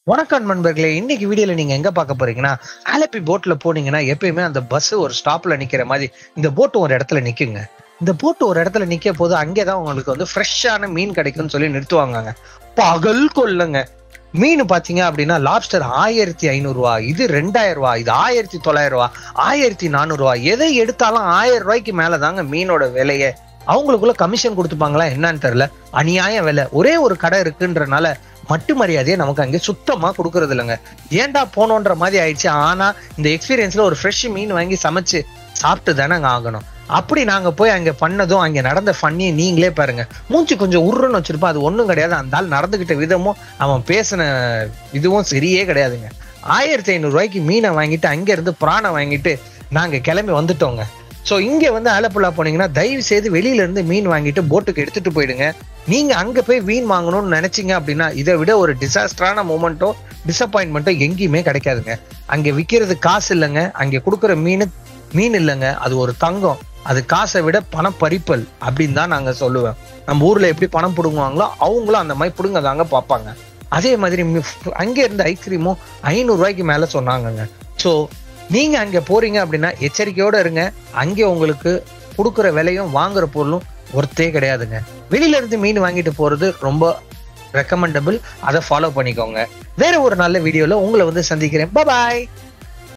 வணக்கம் நண்பர்களே இன்னைக்கு வீடியோல நீங்க எங்க பார்க்க போறீங்கன்னா ஆலப்பி போட்ல போனீங்கன்னா எப்பயுமே அந்த பஸ் ஒரு ஸ்டாப்ல நிக்கிற மாதிரி இந்த போட் ஒரு இடத்துல நிக்குங்க இந்த போட் ஒரு இடத்துல நிக்க போது அங்கேதான் உங்களுக்கு வந்து ஃப்ரெஷ்ஷான மீன் கிடைக்கும்னு சொல்லி நிறுத்துவாங்கங்க பகல் கொல்லுங்க மீன் பாத்தீங்க அப்படின்னா லாப்ஸ்டர் ஆயிரத்தி ஐநூறு ரூபா இது ரெண்டாயிரம் ரூபா இது ஆயிரத்தி தொள்ளாயிரம் ரூபா ஆயிரத்தி நானூறு ரூபா எதை எடுத்தாலும் ஆயிரம் ரூபாய்க்கு மேலதாங்க மீனோட விலையே அவங்களுக்குள்ள கமிஷன் கொடுத்துப்பாங்களா என்னன்னு தெரியல அநியாய விலை ஒரே ஒரு கடை இருக்குன்றனால மட்டு மரியாதையை நமக்கு அங்கே சுத்தமா கொடுக்கறது இல்லைங்க ஏன்டா போனோன்ற மாதிரி ஆயிடுச்சு ஆனா இந்த எக்ஸ்பீரியன்ஸ்ல ஒரு ஃப்ரெஷ் மீன் வாங்கி சமைச்சு சாப்பிட்டு தானே அங்க ஆகணும் அப்படி நாங்க போய் அங்க பண்ணதும் அங்க நடந்த ஃபன்னியை நீங்களே பாருங்க மூஞ்சி கொஞ்சம் உருன்னு வச்சிருப்போம் அது ஒண்ணும் கிடையாது அந்த ஆள் நடந்துகிட்ட விதமும் அவன் பேசின இதுவும் சரியே கிடையாதுங்க ஆயிரத்தி ஐநூறு ரூபாய்க்கு மீனை வாங்கிட்டு அங்க இருந்து பிராணை வாங்கிட்டு நாங்க கிளம்பி வந்துட்டோங்க ஸோ இங்க வந்து ஆலப்புழா போனீங்கன்னா தயவு செய்து வெளியில இருந்து மீன் வாங்கிட்டு போட்டுக்கு எடுத்துட்டு போயிடுங்க நீங்க அங்க போய் மீன் வாங்கணும்னு நினைச்சீங்க அப்படின்னா இதை விட ஒரு டிசாஸ்டரான மூமெண்ட்டோ டிசப்பாயின்மெண்ட்டோ எங்கேயுமே கிடைக்காதுங்க அங்க விற்கிறது காசு இல்லைங்க அங்க கொடுக்குற மீன் மீன் இல்லைங்க அது ஒரு தங்கம் அது காசை விட பணம் பறிப்பல் அப்படின்னு தான் நாங்க சொல்லுவேன் நம்ம ஊர்ல எப்படி பணம் பிடுங்குவாங்களோ அவங்களும் அந்த மாதிரி பிடுங்க தாங்க பார்ப்பாங்க அதே மாதிரி மி- அங்க இருந்த ஐஸ்கிரீமும் ஐநூறு ரூபாய்க்கு மேல சொன்னாங்கங்க ஸோ நீங்க அங்க போறீங்க அப்படின்னா எச்சரிக்கையோட இருங்க அங்கே உங்களுக்கு கொடுக்குற விலையும் வாங்குற பொருளும் ஒர்த்தே கிடையாதுங்க வெளியில இருந்து மீன் வாங்கிட்டு போறது ரொம்ப ரெக்கமெண்டபிள் அதை ஃபாலோ பண்ணிக்கோங்க வேற ஒரு நல்ல வீடியோல உங்களை வந்து சந்திக்கிறேன் பாய்